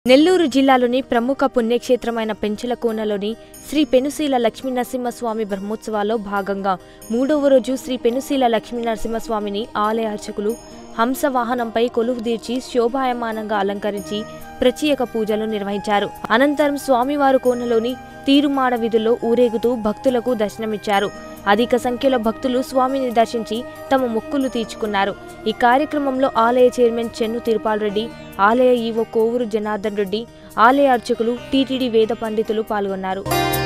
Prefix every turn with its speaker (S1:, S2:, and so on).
S1: నెల్లూరు జిల్లాలోని ప్రముఖ పుణ్యక్షేత్రమైన పెంచలకోనలోని శ్రీ పెనుశీల లక్ష్మీ నరసింహస్వామి బ్రహ్మోత్సవాల్లో భాగంగా మూడవ రోజు శ్రీ పెనుశీల లక్ష్మీ నరసింహస్వామిని ఆలయ అర్చకులు హంస వాహనంపై కొలువు తీర్చి శోభాయమానంగా అలంకరించి ప్రత్యేక పూజలు నిర్వహించారు అనంతరం స్వామివారు కోనలోని తీరుమాడ వీధుల్లో ఊరేగుతూ భక్తులకు దర్శనమిచ్చారు అధిక సంఖ్యలో భక్తులు స్వామిని దర్శించి తమ మొక్కులు తీర్చుకున్నారు ఈ కార్యక్రమంలో ఆలయ చైర్మన్ చెన్ను తిరుపాల్ రెడ్డి ఆలయ ఈవో కోవూరు జనార్దన్ రెడ్డి ఆలయ అర్చకులు టీటీడీ వేద పండితులు పాల్గొన్నారు